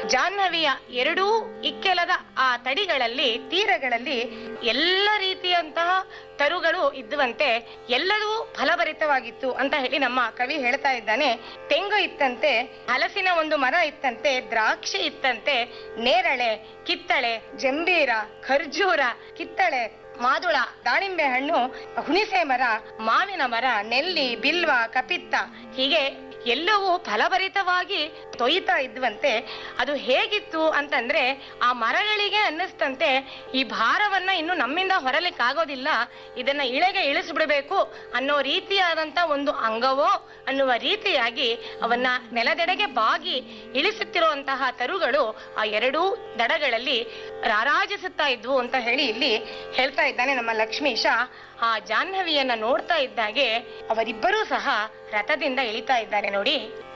ಜಾಹ್ನವಿಯ ಎರಡೂ ಇಕ್ಕೆಲದ ಆ ತಡಿಗಳಲ್ಲಿ ತೀರಗಳಲ್ಲಿ ಎಲ್ಲ ರೀತಿಯಂತಹ ತರುಗಳು ಇದ್ದುವಂತೆ ಎಲ್ಲವೂ ಫಲಭರಿತವಾಗಿತ್ತು ಅಂತ ಹೇಳಿ ನಮ್ಮ ಕವಿ ಹೇಳ್ತಾ ಇದ್ದಾನೆ ತೆಂಗು ಇತ್ತಂತೆ ಹಲಸಿನ ಒಂದು ಮರ ಇತ್ತಂತೆ ದ್ರಾಕ್ಷಿ ಇತ್ತಂತೆ ನೇರಳೆ ಕಿತ್ತಳೆ ಜಂಬೀರ ಖರ್ಜೂರ ಕಿತ್ತಳೆ ಮಾದುಳ ದಾಳಿಂಬೆ ಹಣ್ಣು ಹುಣಿಸೆ ಮರ ಮಾವಿನ ಮರ ನೆಲ್ಲಿ ಬಿಲ್ವ ಕಪಿತ್ತ ಹೀಗೆ ಎಲ್ಲವೂ ಫಲಭರಿತವಾಗಿ ತೊಯ್ತಾ ಇದ್ವಂತೆ ಅದು ಹೇಗಿತ್ತು ಅಂತಂದ್ರೆ ಆ ಮರಗಳಿಗೆ ಅನ್ನಿಸ್ತಂತೆ ಈ ಭಾರವನ್ನ ಇನ್ನು ನಮ್ಮಿಂದ ಹೊರಲಿಕ್ಕೆ ಆಗೋದಿಲ್ಲ ಇದನ್ನ ಇಳೆಗೆ ಇಳಿಸ್ಬಿಡ್ಬೇಕು ಅನ್ನೋ ರೀತಿಯಾದಂತ ಒಂದು ಅಂಗವೋ ಅನ್ನುವ ರೀತಿಯಾಗಿ ಅವನ್ನ ನೆಲದೆಡೆಗೆ ಬಾಗಿ ಇಳಿಸುತ್ತಿರುವಂತಹ ತರುಗಳು ಆ ಎರಡೂ ದಡಗಳಲ್ಲಿ ರಾರಾಜಿಸುತ್ತಾ ಇದ್ವು ಅಂತ ಹೇಳಿ ಇಲ್ಲಿ ಹೇಳ್ತಾ ಇದ್ದಾನೆ ನಮ್ಮ ಲಕ್ಷ್ಮೀಶ ಆ ಜಾಹ್ನವಿಯನ್ನ ನೋಡ್ತಾ ಇದ್ದಾಗೆ ಅವರಿಬ್ಬರೂ ಸಹ ರಥದಿಂದ ಇಳಿತಾ ಇದ್ದಾರೆ ನೋಡಿ